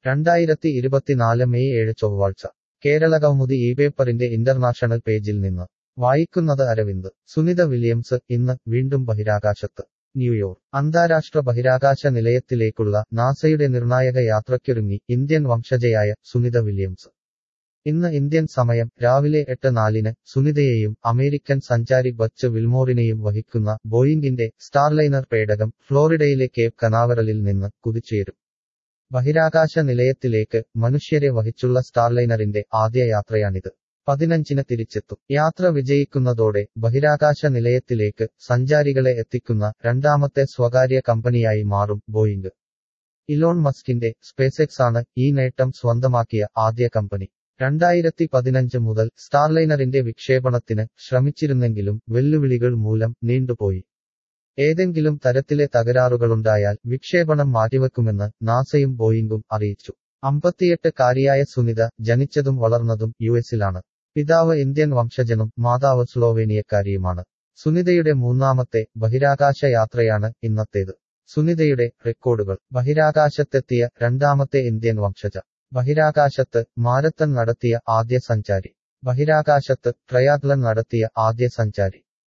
രണ്ടായിരത്തി ഇരുപത്തിനാല് മെയ് ഏഴ് ചൊവ്വാഴ്ച കേരളകൗമുദി ഈ പേപ്പറിന്റെ ഇന്റർനാഷണൽ പേജിൽ നിന്ന് വായിക്കുന്നത് അരവിന്ദ് സുനിത വില്യംസ് ഇന്ന് വീണ്ടും ബഹിരാകാശത്ത് ന്യൂയോർക്ക് അന്താരാഷ്ട്ര ബഹിരാകാശ നിലയത്തിലേക്കുള്ള നാസയുടെ നിർണായക യാത്രയ്ക്കൊരുങ്ങി ഇന്ത്യൻ വംശജയായ സുനിത വില്യംസ് ഇന്ന് ഇന്ത്യൻ സമയം രാവിലെ എട്ട് നാലിന് സുനിതയെയും അമേരിക്കൻ സഞ്ചാരി ബച്ച് വിൽമോറിനെയും വഹിക്കുന്ന ബോയിംഗിന്റെ സ്റ്റാർലൈനർ പേടകം ഫ്ലോറിഡയിലെ കേപ്പ് കനാവറലിൽ നിന്ന് കുതിച്ചുയരും ബഹിരാകാശ നിലയത്തിലേക്ക് മനുഷ്യരെ വഹിച്ചുള്ള സ്റ്റാർലൈനറിന്റെ ആദ്യ യാത്രയാണിത് പതിനഞ്ചിന് തിരിച്ചെത്തും യാത്ര വിജയിക്കുന്നതോടെ ബഹിരാകാശ നിലയത്തിലേക്ക് സഞ്ചാരികളെ എത്തിക്കുന്ന രണ്ടാമത്തെ സ്വകാര്യ കമ്പനിയായി മാറും ബോയിംഗ് ഇലോൺ മസ്കിന്റെ സ്പേസെക്സ് ആണ് ഈ നേട്ടം സ്വന്തമാക്കിയ ആദ്യ കമ്പനി രണ്ടായിരത്തി പതിനഞ്ച് മുതൽ സ്റ്റാർലൈനറിന്റെ വിക്ഷേപണത്തിന് ശ്രമിച്ചിരുന്നെങ്കിലും വെല്ലുവിളികൾ മൂലം നീണ്ടുപോയി ഏതെങ്കിലും തരത്തിലെ തകരാറുകളുണ്ടായാൽ വിക്ഷേപണം മാറ്റിവെക്കുമെന്ന് നാസയും ബോയിംഗും അറിയിച്ചു അമ്പത്തിയെട്ട് കാരിയായ സുനിത ജനിച്ചതും വളർന്നതും യുഎസിലാണ് പിതാവ് ഇന്ത്യൻ വംശജനും മാതാവ് സ്ലോവേനിയക്കാരിയുമാണ് സുനിതയുടെ മൂന്നാമത്തെ ബഹിരാകാശ യാത്രയാണ് ഇന്നത്തേത് സുനിതയുടെ റെക്കോർഡുകൾ ബഹിരാകാശത്തെത്തിയ രണ്ടാമത്തെ ഇന്ത്യൻ വംശജ ബഹിരാകാശത്ത് മാരത്തൺ നടത്തിയ ആദ്യ സഞ്ചാരി ബഹിരാകാശത്ത് ട്രയാത്ലൻ നടത്തിയ ആദ്യ സഞ്ചാരി